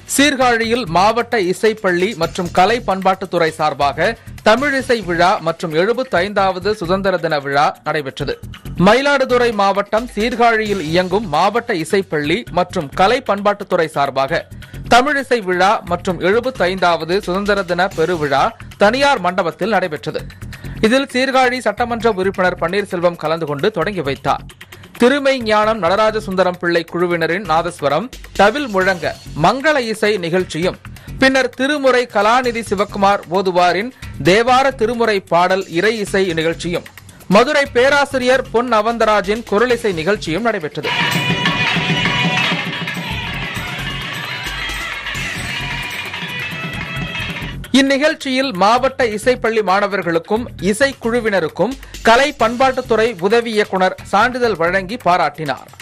சீர்காழியில் மாவட்ட இசைப்பள்ளி மற்றும் கலை பண்பாட்டுத்துறை சார்பாக தமிழிசை விழா மற்றும் 75வது சுதந்திர தின விழா நடைபெற்றது மயிலாடுதுறை மாவட்டம் சீர்காழியில் இயங்கும் மாவட்ட இசைப்பள்ளி மற்றும் கலை பண்பாட்டுத்துறை சார்பாக தமிழிசை விழா மற்றும் 75வது சுதந்திர தின பெருவிழா தனியார் மண்டபத்தில் நடைபெற்றது இதில் சீர்காழி சட்டமன்ற உறுப்பினர் பன்னீர்செல்வம் கலந்து கொண்டு தொடங்கி வைத்தார் திருமை ஞானம் நடராஜ சுந்தரம் பிள்ளை குழுவினரின் நாதஸ்வரம் தவில் முழங்க மங்கள இசை நிகழ்ச்சியும் பின்னர் திருமுறை கலாநிதி சிவக்குமார் ஓதுவாரின் தேவார திருமுறை பாடல் இறை இசை நிகழ்ச்சியும் மதுரை பேராசிரியர் பொன் அவந்தராஜின் குரலிசை நிகழ்ச்சியும் நடைபெற்றது இந்நிகழ்ச்சியில் மாவட்ட இசைப்பள்ளி மாணவர்களுக்கும் இசைக்குழுவினருக்கும் கலை பண்பாட்டுத்துறை உதவி இயக்குனர் சான்றிதழ் வழங்கி பாராட்டினார்